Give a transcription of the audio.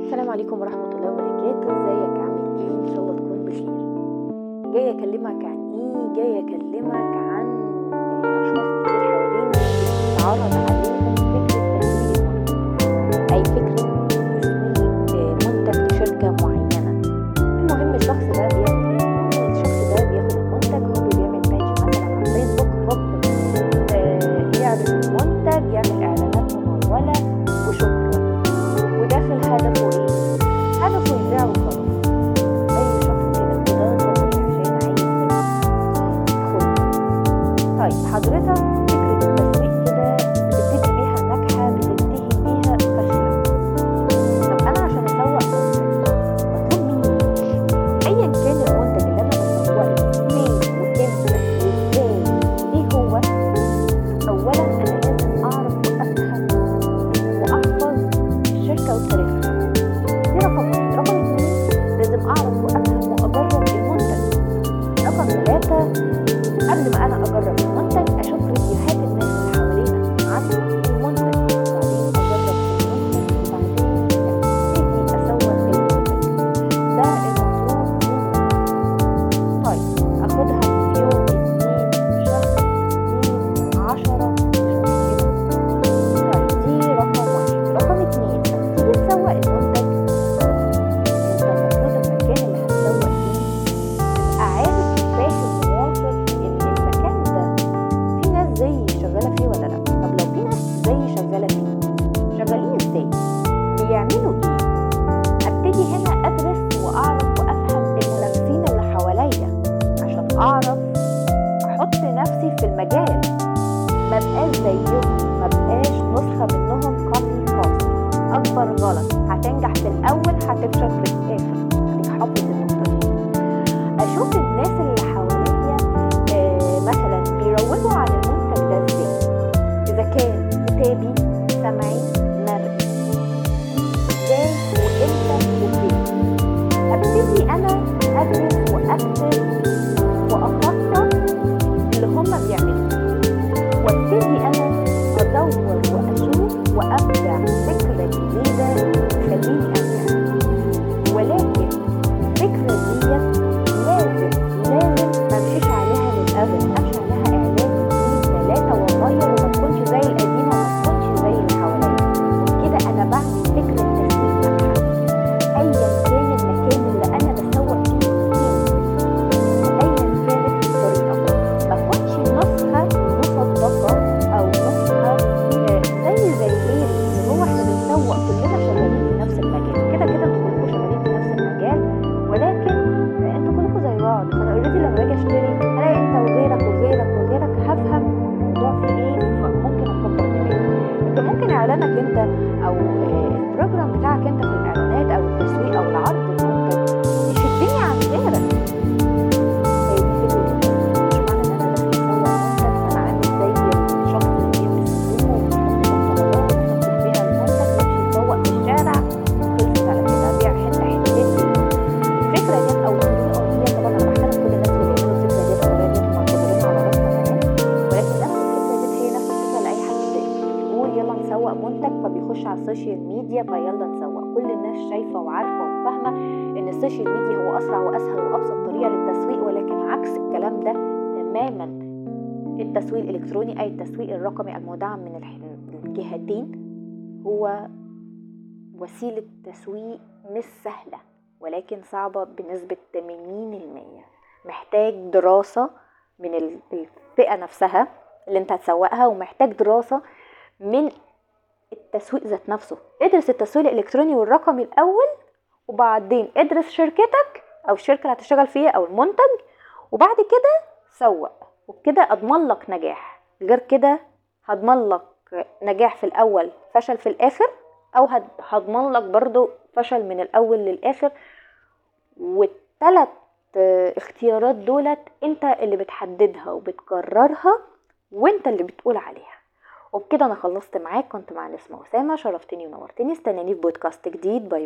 السلام عليكم ورحمة الله وبركاته ازيك عامل ايه ان شاء الله تكون بخير جاية اكلمك عن ايه جاية اكلمك عن آه، اشخاص كتير حوالينا بتتعرض عليهم فكرة تسويق المنتج اي فكرة تسويق آه، منتج لشركة معينة المهم الشخص ده بيعمل ايه المهم الشخص ده بياخد المنتج هو بيعمل باج مثلا على الفيسبوك هوب آه، يعرض المنتج يعمل اعلانات ممولة وشكرا وداخل هدفه ايه هدفه يبيع وخلاص اي شخص كده وده طبيعي عشان عايز فلوس خد طيب حضرتك فكرة التسويق كده بتبتدي بيها ناجحة بتنتهي بيها فاشلة طب انا عشان اسوق منتج مطلوب مني ايه ايا كان المنتج اللي انا بسوقه فين وامتى وازاي وايه هو اولا انا لازم اعرف وافهم واحفظ الشركة وتاريخها دي رقم واحد رقم اتنين لازم اعرف وافهم واجرب المنتج رقم ثلاثة قبل ما انا اجرب المنتج اشوف ريفيوهات الناس اللي حوالينا عن المنتج وبعدين اجرب المنتج وبعدين ابتدي اسوق المنتج ده المطلوب مني طيب اخدها في يوم اتنين شهر اتنين عشرة مش مشكلة طيب دي رقم واحد رقم اتنين لما تيجي تسوق المنتج انت المفروض المكان اللي هتسوق فيه تبقى عارف وفاهم وواثق ان المكان ده في ناس زيي شغالة فيه ولا لا طب لو في ناس زيي شغالة فيه شغالين ازاي بيعملوا ايه ابتدي هنا ادرس واعرف وافهم المنافسين اللي حواليا عشان اعرف احط نفسي في المجال ما بقاش زيهم ما بقاش نسخة منهم كوبي باست أكبر غلط هتنجح في الأول هتفشل في الآخر خليك حافظ النقطة دي أشوف الناس اللي حواليا آه مثلا بيروجوا عن المنتج ده ازاي إذا كان كتابي سمعي مرئي ازاي وامتى وفين ابتدي انا ادرس واكتب واخطط اللي هما بيعملوه وابتدي انا ادور واشوف وابدع فكره جديده تخليني انجح ولكن الفكره ديت لازم لازم ما امشيش عليها للابد امشي عليها اعلان اثنين ثلاثه واغير وما تكونش زي القديمه وما تكونش زي اللي حواليا وبكده انا بعمل فكره تسويق ناجحه ايا كان المكان اللي انا بسوق فيه ايا كانت الطريقه ما تكونش نسخه مصدقه او نسخه آه، زي زي ايه اللي هو احنا بنسوق كلنا شغالين في نفس المجال كده كده انتوا كلكم شغالين في نفس المجال ولكن آه، انتوا كلكم زي بعض فانا اوريدي لما باجي اشتري الاقي انت وغيرك وغيرك وغيرك هفهم الموضوع في ايه فممكن اكبر دماغي انت ممكن اعلانك انت او آه، البروجرام بتاعك انت في الاعلانات او التسويق او العرض المنتج يشدني عن غيرك هي دي فكرة التسويق مش معنى ان انا داخل اسوق منتج فانا عامل زي الشخص اللي بيلبس هدومه وبيحط بنطلونات ويحط فيها المنتج ويمشي يسوق في الشارع خلصت على كده بيع حتة حتتين الفكرة ديت او الطريقة ديت طبعا انا بحترم كل الناس اللي بيعملوا الفكرة ديت والطريقة ديت ومعتبرينها على راسنا كمان ولكن انا الفكرة ديت هي نفس الفكرة اللي اي حد يقول يلا نسوق منتج فبيخش على السوشيال ميديا فيلا نسوق كل الناس شايفة وعارفة وفاهمة ان السوشيال ميديا هو اسرع واسهل وابسط طريقة للتسويق ولكن عكس الكلام ده تماما التسويق الالكتروني اي التسويق الرقمي المدعم من الح- الجهتين هو وسيلة تسويق مش سهلة ولكن صعبة بنسبة 80% محتاج دراسة من ال- الفئة نفسها اللي انت هتسوقها ومحتاج دراسة من التسويق ذات نفسه ادرس التسويق الالكتروني والرقمي الاول وبعدين ادرس شركتك او الشركة اللي هتشتغل فيها او المنتج وبعد كده سوق وبكده اضمن لك نجاح غير كده هضمن لك نجاح في الاول فشل في الاخر او هد- هضمن لك برضو فشل من الاول للاخر والتلات آه، اختيارات دولت انت اللي بتحددها وبتقررها وانت اللي بتقول عليها وبكده انا خلصت معاك كنت مع نسمة اسامه شرفتني ونورتني استناني في بودكاست جديد باي